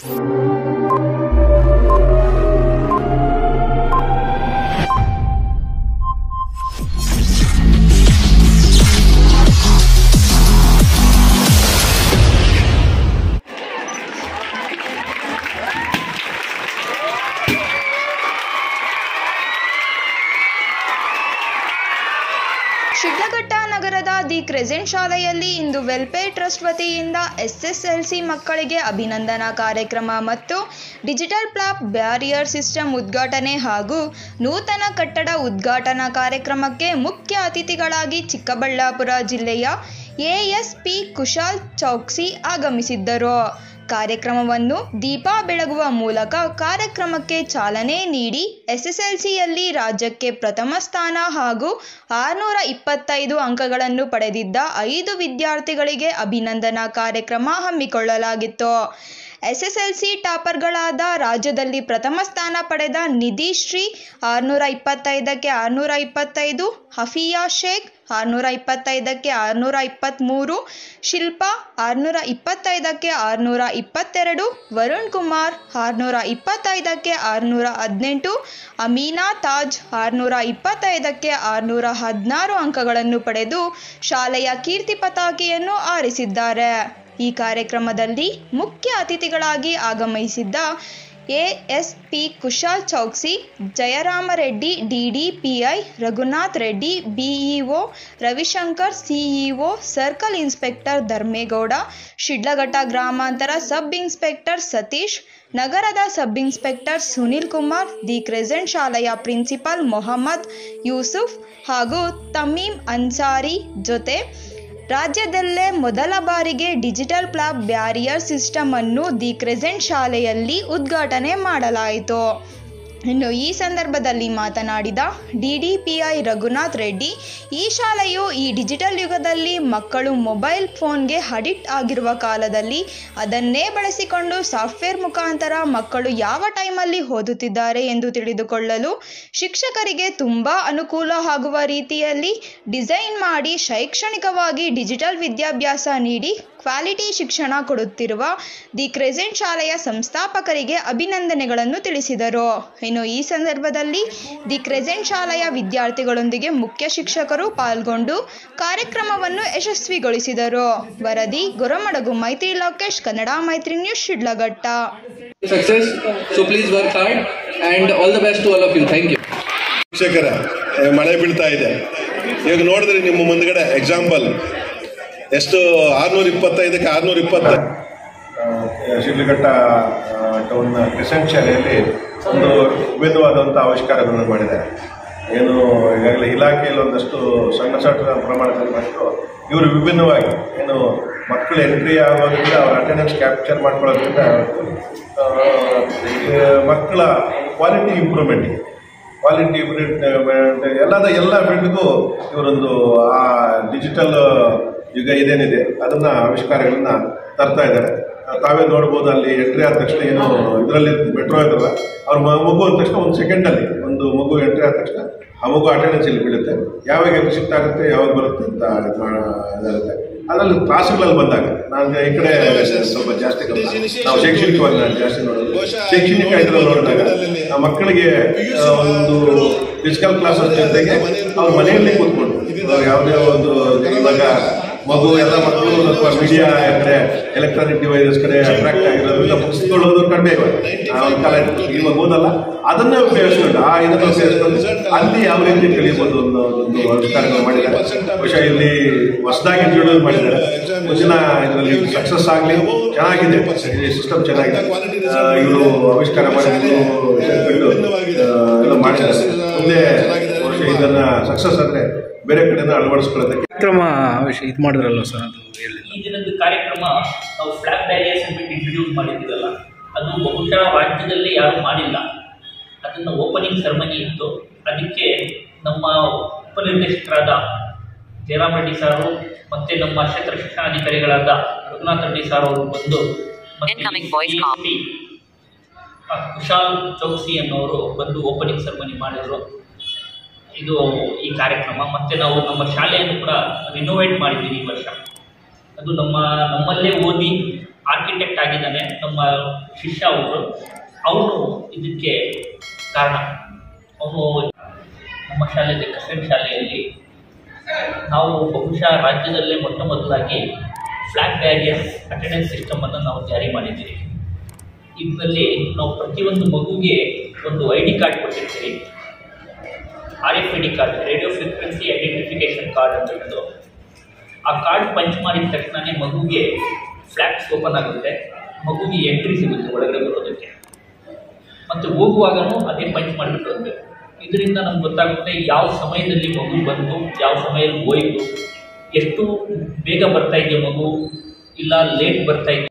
ಶಿಡ್ಲಘಟ್ಟ ನಗರದ the Crescent ಶಾಲೆಯಲ್ಲಿ ಇಂದು ವೆಲ್ಫೇರ್ ಟ್ರಸ್ಟ್ ವತಿಯಿಂದ ಎಸ್ಎಸ್ಎಲ್ಸಿ ಮಕ್ಕಳಿಗೆ ಅಭಿನಂದನಾ ಕಾರ್ಯಕ್ರಮ ಮತ್ತು ಡಿಜಿಟಲ್ ಪ್ಲಾಪ್ ಬ್ಯಾರಿಯರ್ ಸಿಸ್ಟಮ್ ಉದ್ಘಾಟನೆ ಹಾಗೂ ನೂತನ ಕಟ್ಟಡ ಉದ್ಘಾಟನಾ ಕಾರ್ಯಕ್ರಮಕ್ಕೆ ಮುಖ್ಯ ಅತಿಥಿಗಳಾಗಿ ಚಿಕ್ಕಬಳ್ಳಾಪುರ ಜಿಲ್ಲೆಯ ಎಎಸ್ಪಿ ಕುಶಾಲ್ ಚೌಕ್ಸಿ ಆಗಮಿಸಿದ್ದರು ಕಾರ್ಯಕ್ರಮವನ್ನು ದೀಪ ಬೆಳಗುವ ಮೂಲಕ ಕಾರ್ಯಕ್ರಮಕ್ಕೆ ಚಾಲನೆ ನೀಡಿ ಎಸ್ಎಸ್ಎಲ್ಸಿಯಲ್ಲಿ ರಾಜ್ಯಕ್ಕೆ ಪ್ರಥಮ ಸ್ಥಾನ ಹಾಗೂ ಆರುನೂರ ಇಪ್ಪತ್ತೈದು ಅಂಕಗಳನ್ನು ಪಡೆದಿದ್ದ ಐದು ವಿದ್ಯಾರ್ಥಿಗಳಿಗೆ ಅಭಿನಂದನಾ ಕಾರ್ಯಕ್ರಮ ಹಮ್ಮಿಕೊಳ್ಳಲಾಗಿತ್ತು ಎಸ್ಎಸ್ಎಲ್ಸಿ ಟಾಪರ್ಗಳಾದ ರಾಜ್ಯದಲ್ಲಿ ಪ್ರಥಮ ಸ್ಥಾನ ಪಡೆದ ನಿಧಿಶ್ರೀ ಆರುನೂರ ಇಪ್ಪತ್ತೈದಕ್ಕೆ ಆರುನೂರ ಇಪ್ಪತ್ತೈದು ಹಫಿಯಾ ಶೇಖ್ ಆರುನೂರ ಇಪ್ಪತ್ತೈದಕ್ಕೆ ಆರುನೂರ ಇಪ್ಪತ್ತ್ಮೂರು ಶಿಲ್ಪಾ ಆರುನೂರ ಇಪ್ಪತ್ತೈದಕ್ಕೆ ಆರುನೂರ ಇಪ್ಪತ್ತೆರಡು ವರುಣ್ ಕುಮಾರ್ ಆರುನೂರ ಇಪ್ಪತ್ತೈದಕ್ಕೆ ಆರುನೂರ ಹದಿನೆಂಟು ಅಮೀನಾ ತಾಜ್ ಆರುನೂರ ಇಪ್ಪತ್ತೈದಕ್ಕೆ ಆರುನೂರ ಹದಿನಾರು ಅಂಕಗಳನ್ನು ಪಡೆದು ಶಾಲೆಯ ಕೀರ್ತಿ ಪತಾಕೆಯನ್ನು ಆರಿಸಿದ್ದಾರೆ ಈ ಕಾರ್ಯಕ್ರಮದಲ್ಲಿ ಮುಖ್ಯ ಅತಿಥಿಗಳಾಗಿ ಆಗಮಿಸಿದ್ದ ASP Kushal Chouksi Jayaramareddy DDPI Raghunath Reddy BEO Ravishankar CEO circle inspector Dharmegowda Sidlaghatta ಗ್ರಾಮಾಂತರ ಸಬ್ ಇನ್ಸ್ಪೆಕ್ಟರ್ ಸತೀಶ್ ನಗರದ sub inspector Sunil Kumar the Crescent ಶಾಲೆಯ ಪ್ರಿನ್ಸಿಪಾಲ್ ಮೊಹಮ್ಮದ್ ಯೂಸುಫ್ ಹಾಗೂ ತಮೀಮ್ ಅನ್ಸಾರಿ ಜೊತೆ ರಾಜ್ಯದಲ್ಲೇ ಮೊದಲ ಬಾರಿಗೆ ಡಿಜಿಟಲ್ ಪ್ಲಾಪ್ ಬ್ಯಾರಿಯರ್ ಸಿಸ್ಟಮ್ ಅನ್ನು ದಿ ಕ್ರೆಸೆಂಟ್ ಶಾಲೆಯಲ್ಲಿ ಉದ್ಘಾಟನೆ ಮಾಡಲಾಯಿತು ಇನ್ನು ಈ ಸಂದರ್ಭದಲ್ಲಿ ಮಾತನಾಡಿದ ಡಿಡಿಪಿಐ ರಘುನಾಥ್ ರೆಡ್ಡಿ ಈ ಶಾಲೆಯು ಈ ಡಿಜಿಟಲ್ ಯುಗದಲ್ಲಿ ಮಕ್ಕಳು ಮೊಬೈಲ್ ಫೋನ್ಗೆ ಅಡಿಕ್ಟ್ ಆಗಿರುವ ಕಾಲದಲ್ಲಿ ಅದನ್ನೇ ಬಳಸಿಕೊಂಡು ಸಾಫ್ಟ್ವೇರ್ ಮುಖಾಂತರ ಮಕ್ಕಳು ಯಾವ ಟೈಮಲ್ಲಿ ಓದುತ್ತಿದ್ದಾರೆ ಎಂದು ತಿಳಿದುಕೊಳ್ಳಲು ಶಿಕ್ಷಕರಿಗೆ ತುಂಬ ಅನುಕೂಲ ಆಗುವ ರೀತಿಯಲ್ಲಿ ಡಿಸೈನ್ ಮಾಡಿ ಶೈಕ್ಷಣಿಕವಾಗಿ ಡಿಜಿಟಲ್ ವಿದ್ಯಾಭ್ಯಾಸ ನೀಡಿ ಕ್ವಾಲಿಟಿ ಶಿಕ್ಷಣ ಕೊಡುತ್ತಿರುವ ದಿ ಕ್ರೆಸೆಂಟ್ ಶಾಲೆಯ ಸಂಸ್ಥಾಪಕರಿಗೆ ಅಭಿನಂದನೆಗಳನ್ನು ತಿಳಿಸಿದರು ಇನ್ನು ಈ ಸಂದರ್ಭದಲ್ಲಿ ದಿ ಕ್ರೆಸೆಂಟ್ ಶಾಲೆಯ ವಿದ್ಯಾರ್ಥಿಗಳೊಂದಿಗೆ ಮುಖ್ಯ ಶಿಕ್ಷಕರು ಪಾಲ್ಗೊಂಡು ಕಾರ್ಯಕ್ರಮವನ್ನು ಯಶಸ್ವಿಗೊಳಿಸಿದರು ವರದಿ ಗೊರಮಡಗು ಮೈತ್ರಿ Lokesh Kannada Maitri news Sidlaghatta success. So please work hard and all the best to all of you. Thank you. ಶಿಕ್ಷಕರ ಏ, ಮಳೆ ಬೀಳ್ತಾ ಇದೆ ಈಗ ನೋಡಿದ್ರಿ ನಿಮ್ಮ ಮುಂದ್ಗಡೆ ಎಕ್ಸಾಂಪಲ್ ಎಷ್ಟು ಆರ್ನೂರ ಇಪ್ಪತ್ತೈದಕ್ಕೆ ಆರ್ನೂರ ಇಪ್ಪತ್ತ ಶಿಡ್ಲಘಟ್ಟ ಟೌನ್ನ ಕ್ರಿಸೆಂಟ್ ಶಾಲೆಯಲ್ಲಿ ಒಂದು ವಿಭಿನ್ನವಾದಂಥ ಆವಿಷ್ಕಾರಗಳನ್ನು ಮಾಡಿದ್ದಾರೆ ಏನು ಈಗಾಗಲೇ ಇಲಾಖೆಯಲ್ಲಿ ಒಂದಷ್ಟು ಸಣ್ಣ ಸಣ್ಣ ಪ್ರಮಾಣದಲ್ಲಿ ಮಾಡಿದ್ರು ಇವರು ವಿಭಿನ್ನವಾಗಿ ಏನು ಮಕ್ಕಳು ಎಂಟ್ರಿ ಆಗೋದ್ರಿಂದ ಅವ್ರ ಅಟೆಂಡೆನ್ಸ್ ಕ್ಯಾಪ್ಚರ್ ಮಾಡ್ಕೊಳ್ಳೋದ್ರಿಂದ ಆ, ಈ ಮಕ್ಕಳ ಕ್ವಾಲಿಟಿ ಇಂಪ್ರೂವ್ಮೆಂಟ್ ಕ್ವಾಲಿಟಿ ಇಂಪ್ರೂವ್ಮೆಂಟ್ ಎಲ್ಲದ ಎಲ್ಲ ಫೀಲ್ಡ್ಗೂ ಇವರೊಂದು ಆ ಡಿಜಿಟಲ್ ಯುಗ ಇದೇನಿದೆ ಅದನ್ನ ಆವಿಷ್ಕಾರಗಳನ್ನ ತರ್ತಾ ಇದ್ದಾರೆ ಆ, ತಾವೇ ನೋಡ್ಬೋದು ಅಲ್ಲಿ ಎಂಟ್ರಿ ಆದ ತಕ್ಷಣ ಏನು ಇದರಲ್ಲಿ ಮೆಟ್ರೋ ಇದಲ್ಲ ಅವ್ರ ಮ- ಮಗು ಅಂದ ತಕ್ಷಣ ಒಂದು ಸೆಕೆಂಡಲ್ಲಿ ಒಂದು ಮಗು ಎಂಟ್ರಿ ಆದ ತಕ್ಷಣ ಆ ಮಗು ಅಟೆಂಡೆನ್ಸ್ ಇಲ್ಲಿ ಬೀಳುತ್ತೆ ಯಾವಾಗ ಎಕ್ಸಿಟ್ ಆಗುತ್ತೆ ಯಾವಾಗ ಬರುತ್ತೆ ಅಂತ ಇದು ಮಾ- ಇದಾಗುತ್ತೆ ಅದರಲ್ಲಿ ಕ್ಲಾಸ್ಗಳಲ್ಲಿ ಬಂದಾಗ ನಾನು ಈ ಕಡೆ ಸ್ವಲ್ಪ ಜಾಸ್ತಿ ಗಮನ. ನಾವು ಶೈಕ್ಷಣಿಕವಾಗಿ ನಾನು ಜಾಸ್ತಿ ನೋಡೋದು ಶೈಕ್ಷಣಿಕ ಇದ್ರಲ್ಲಿ ನೋಡಿದಾಗ ಆ ಮಕ್ಕಳಿಗೆ ಆ, ಒಂದು ಫಿಸಿಕಲ್ ಕ್ಲಾಸ್ ಜೊತೆಗೆ ಅವ್ರ ಮನೆಯಲ್ಲಿ ಕೂತ್ಕೊಂಡು ಇವಾಗ ಯಾವುದೇ ಒಂದು ಇವಾಗ ಮಗು ಎಲ್ಲ ಮಕ್ಕಳು ಸ್ವಲ್ಪ ಮೀಡಿಯಾ ಕಡೆ ಎಲೆಕ್ಟ್ರಾನಿಕ್ ಡಿವೈಸಸ್ ಕಡೆ ಅಟ್ರಾಕ್ಟ್ ಆಗಿರೋದ್ರಿಂದ ಪುಸ್ತಕಗಳು ಓದೋದು ಕಡಿಮೆ ಇವಾಗ ಆ ಒಂದು ಕಾಲ ಇತ್ತು. ಇವಾಗ ಓದಲ್ಲ ಅದನ್ನ ಉಪಯೋಗಿಸ್ಕೊಂಡು ಆ ಇದನ್ನ ಉಪಯೋಗಿಸ್ಕೊಂಡು ಅಲ್ಲಿ ಯಾವ ರೀತಿ ಕಲಿಯಬಹುದು ಅನ್ನೋ ಒಂದು ಆವಿಷ್ಕಾರಗಳು ಮಾಡಿದ್ದಾರೆ ಬಹುಶಃ ಇಲ್ಲಿ ಹೊಸದಾಗಿ ಇಂಟ್ರೊಡ್ಯೂಸ್ ಮಾಡಿದ್ದಾರೆ ಮುಂದಿನ ಇದರಲ್ಲಿ ಸಕ್ಸಸ್ ಆಗಲಿ ಚೆನ್ನಾಗಿದೆ ಈ ಸಿಸ್ಟಮ್ ಚೆನ್ನಾಗಿದೆ ಇವರು ಆವಿಷ್ಕಾರ ಮಾಡಿದ್ರು ಎಲ್ಲ ಮಾಡಿದ್ದಾರೆ ಮುಂದೆ ಬಹುಶಃ ಇದನ್ನ ಸಕ್ಸಸ್ ಆದ್ರೆ ಬೇರೆ ಕಡೆನ ಅಳವಡಿಸ್ಕೊಳ್ಳೋದಕ್ಕೆ ಕಾರ್ಯಕ್ರಮ ವಿಷಯ ಇದು ಮಾಡಿದ್ರಲ್ಲ ಸರ್ ಅದು ಹೇಳಿ ಈ ದಿನದ ಕಾರ್ಯಕ್ರಮ ನಾವು ಫ್ಲಾಗ್ ಬ್ಯಾರಿಯರ್ಸ್ ಅಂದ್ಬಿಟ್ಟು ಇಂಟ್ರೊಡ್ಯೂಸ್ ಮಾಡಿದ್ದೀವಲ್ಲ ಅದು ಬಹುಶಃ ರಾಜ್ಯದಲ್ಲಿ ಯಾರು ಮಾಡಿಲ್ಲ ಅದನ್ನು ಓಪನಿಂಗ್ ಸೆರೆಮನಿ ಇತ್ತು ಅದಕ್ಕೆ ನಮ್ಮ ಉಪನಿರ್ದೇಶಕರಾದ ಜಯರಾಮ್ ರೆಡ್ಡಿ ಸಾರು ಮತ್ತೆ ನಮ್ಮ ಕ್ಷೇತ್ರ ಶಿಕ್ಷಣಾಧಿಕಾರಿಗಳಾದ ರಘುನಾಥ್ ರೆಡ್ಡಿ ಸಾರ್ ಅವರು ಬಂದು ಮತ್ತೆ Incoming voice call. DSP, ಆ, ಕುಶಾಲ್ ಚೌಕ್ಸಿ ಅನ್ನೋರು ಬಂದು ಓಪನಿಂಗ್ ಸೆರೆಮನಿ ಮಾಡಿದ್ರು ಇದು ಈ ಕಾರ್ಯಕ್ರಮ ಮತ್ತೆ ನಾವು ನಮ್ಮ ಶಾಲೆಯನ್ನು ಕೂಡ ರಿನೋವೇಟ್ ಮಾಡಿದ್ದೀವಿ ಈ ವರ್ಷ ಅದು ನಮ್ಮ ನಮ್ಮಲ್ಲೇ ಓದಿ ಆರ್ಕಿಟೆಕ್ಟ್ ಆಗಿದ್ದಾನೆ ನಮ್ಮ ಶಿಷ್ಯ ಅವರು ಅವನು ಇದಕ್ಕೆ ಕಾರಣ ಅವನು ನಮ್ಮ ಶಾಲೆಯಲ್ಲಿ ಕ್ರಿಶ್ಚಿಯನ್ ಶಾಲೆಯಲ್ಲಿ ನಾವು ಬಹುಶಃ ರಾಜ್ಯದಲ್ಲೇ ಮೊಟ್ಟ ಮೊದಲಾಗಿ ಫ್ಲಾಗ್ ಬ್ಯಾರಿಯರ್ ಅಟೆಂಡೆನ್ಸ್ ಸಿಸ್ಟಮನ್ನು ನಾವು ಜಾರಿ ಮಾಡಿದ್ದೀವಿ ಇದರಲ್ಲಿ ನಾವು ಪ್ರತಿಯೊಂದು ಮಗುಗೆ ಒಂದು ಐ ಡಿ ಕಾರ್ಡ್ ಕೊಟ್ಟಿರ್ತೀವಿ R F I D card radio frequency identification card ಅಂತ ಹೇಳೋದು ಆ ಕಾರ್ಡ್ ಪಂಚ್ ಮಾಡಿದ ತಕ್ಷಣವೇ ಮಗುಗೆ ಫ್ಲ್ಯಾಗ್ಸ್ ಓಪನ್ ಆಗುತ್ತೆ ಮಗುಗೆ ಎಂಟ್ರಿ ಸಿಗುತ್ತೆ ಒಳಗಡೆ ಬರೋದಕ್ಕೆ ಮತ್ತು ಹೋಗುವಾಗನೂ ಅದೇ ಪಂಚ್ ಮಾಡಿಬಿಟ್ಟು ಹೋಗ್ಬೇಕು ಇದರಿಂದ ನಮ್ಗೆ ಗೊತ್ತಾಗುತ್ತೆ ಯಾವ ಸಮಯದಲ್ಲಿ ಮಗು ಬಂತು ಯಾವ ಸಮಯದಲ್ಲಿ ಹೋಯಿತು ಎಷ್ಟು ಬೇಗ ಬರ್ತಾ ಇದೆಯಾ ಮಗು ಇಲ್ಲ ಲೇಟ್ ಬರ್ತಾ ಇದೆ